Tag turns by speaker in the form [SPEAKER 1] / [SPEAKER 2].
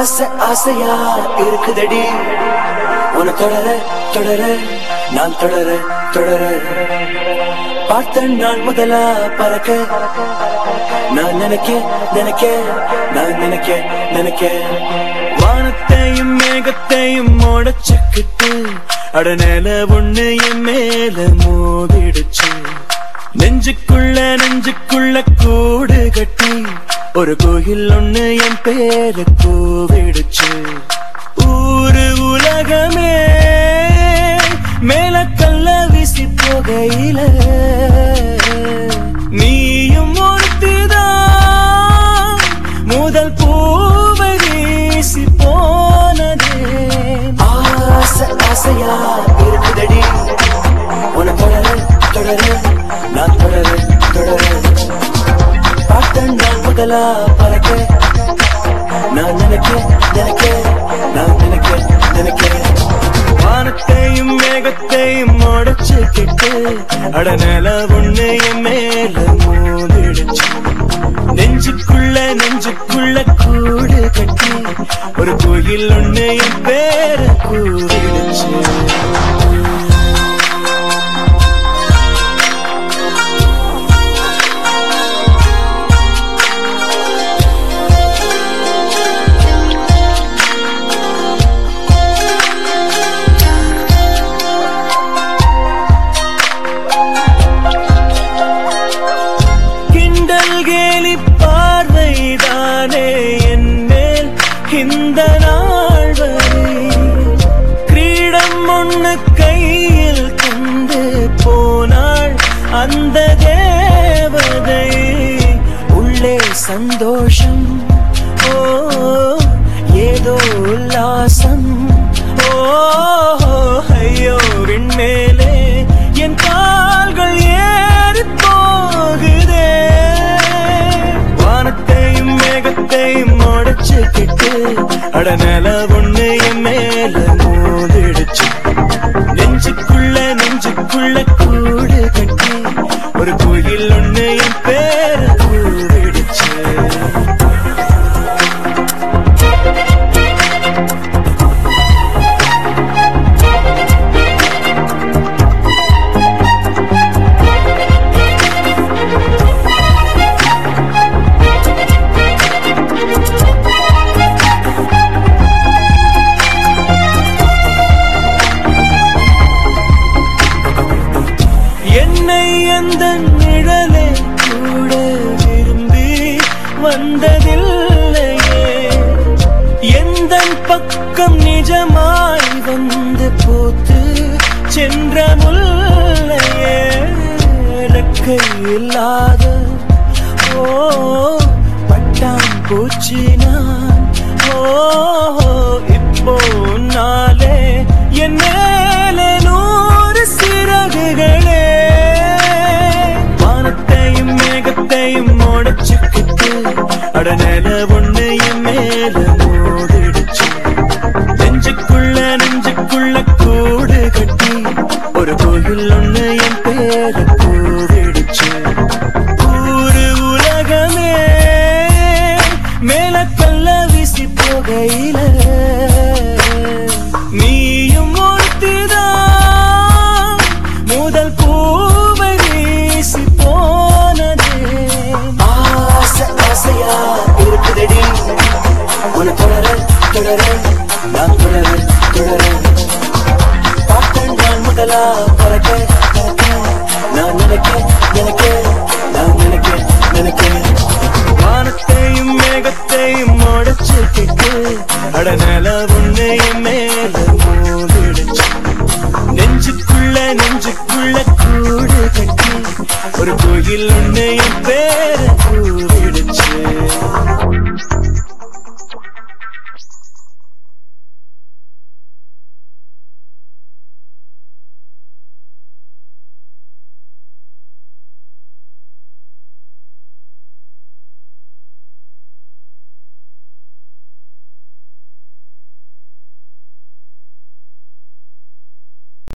[SPEAKER 1] ஆசை ஆசையா இருக்குதடி உன தொடர தொடர நான் தொடர தொடர பார்த்த நாள் முதலா பறக்க நான் நினைக்க நினைக்க நான் நினைக்க நினைக்க வானத்தையும் மேகத்தையும் மோடச்சுக்கிட்டு அடநேல ஒண்ணு என் மேல மோதிடுச்சு நெஞ்சுக்குள்ள நெஞ்சுக்குள்ள கூடு கட்டி ஒரு கோயில் ஒண்ணு என் பேரு கூவிடுச்சு ஊரு உலகமே மேல கல்ல வீசி போகையில நீயும் ஒருத்திதான் முதல் பூவை வீசி போனதே ஆசை ஆசையா இருக்குதடி உன தொடர தொடர நான் தொடர தொடர பார்த்த நான் முதலா பறக்க நான் நினைக்க நினைக்க நான் நினைக்க நினைக்க வானத்தையும் மேகத்தையும் உடைச்சு கிட்டு அடநல ஒண்ணு என் மேல மோதிடுச்சு நெஞ்சுக்குள்ள நெஞ்சுக்குள்ள கூடு கட்டி ஒரு கோயில் ஒண்ணு என் பேர கூடிடுச்சு கிண்டல் கேலி பார்வைதானே என் மேல் இந்த நாள் வரை கிரீடம் ஒண்ணு கையில் கொண்டு போனாள் அந்த தேவதை உள்ளே சந்தோஷம் ஓ ஏதோ உல்லாசம் ஓ ஐயோ விண்மேலே என் கால்கள் ஏறி போகுதே வானத்தையும் மேகத்தையும் உடைச்சு கிட்டு அடநல ஒண்ணு என் மேல மோதிடுச்சு நெஞ்சுக்குள்ள நெஞ்சுக்குள்ள கூடு கட்டி ஒரு கோயில் ஒண்ணு என் பேர கூடிடுச்சு என்னை அந்த நிழலை கூட விரும்பி வந்ததில்லையே எந்த பக்கம் நிஜமாய் வந்து போத்து சென்ற முல்லையே ரெக்கை இல்லாத ஓ பட்டாம் பூச்சி நான் ஓ இப்போ நாளே என் மேலே நூறு சிறகுகளே வானத்தையும் மேகத்தையும் உடைச்சுக்கிட்டு அடநேல ஒண்ணு என் மேல மோதிடுச்சு நெஞ்சுக்குள்ள நெஞ்சுக்குள்ள கூடு கட்டி ஒரு கோயில் ஒண்ணு என் பேர கூவிடுச்சு ஊரு உலகமே மேல கல்ல வீசி போகையில நீயும் ஒருத்திதான் முதல் பூவை வீசி போனதே ஆசை ஆசையா இருக்குதடி உன தொடர தொடர நான் தொடர தொடர பார்த்தேன் நான் முதலா பறக்க பறக்க நான் நினைக்க நினைக்க நான் நினைக்க நினைக்க வானத்தையும் மேகத்தையும் உடைச்சு கிட்டு அடநல ஒண்ணு என் மேல மோதிடுச்சு நெஞ்சுக்குள்ள நெஞ்சுக்குள்ள கூடு கட்டி ஒரு கோயில் ஒண்ணு என் பேர கூடிடுச்சு